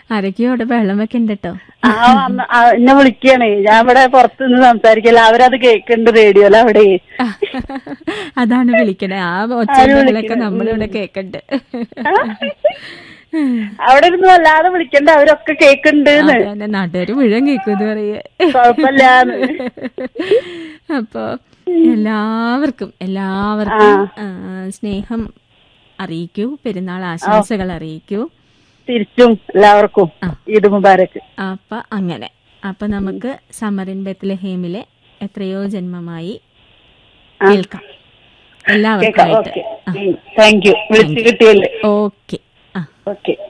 ആരൊക്കെയോ അവിടെ വെള്ളം വെക്കണ്ട കേട്ടോ ആ അന്ന് ആ, എന്നെ വിളിക്കണേ ഞാൻ ഇവിടെ പുറത്തുനിന്ന് സംസാരിക്കല അവരത് കേൾക്കുന്നുണ്ട് റേഡിയോയിൽ അവിടെ അതാണ് വിളിക്കണേ ആ ഒച്ചകളൊക്കെ നമ്മളിവിടെ കേക്കണ്ട് അവിടെ ഇരുന്ന് വല്ലാതെ വിളിക്കണ്ട അവരൊക്കെ കേൾക്കുന്നുണ്ട് അതന്നെ നാട്ടുകാര് മുഴുവൻ കേൾക്കും പറയേ കുഴപ്പമില്ലാന്ന് അപ്പൊ എല്ലാവർക്കും എല്ലാവർക്കും ആ, സ്നേഹം അറിയിക്കൂ പെരുന്നാൾ ആശംസകൾ അറിയിക്കൂ തിരിച്ചും എല്ലാവർക്കും ആ. ഈദ് മുബാരക്ക് അപ്പൊ അങ്ങനെ അപ്പൊ നമുക്ക് സമറിൻ ബെത്ലഹേമിലെ എത്രയോ ജന്മമായി കേൾക്കാം കേൾക്കാം എല്ലാവർക്കും ഓക്കെ താങ്ക് യു വിളിച്ചു കിട്ടിയല്ലേ ഓക്കെ ആ ഓക്കെ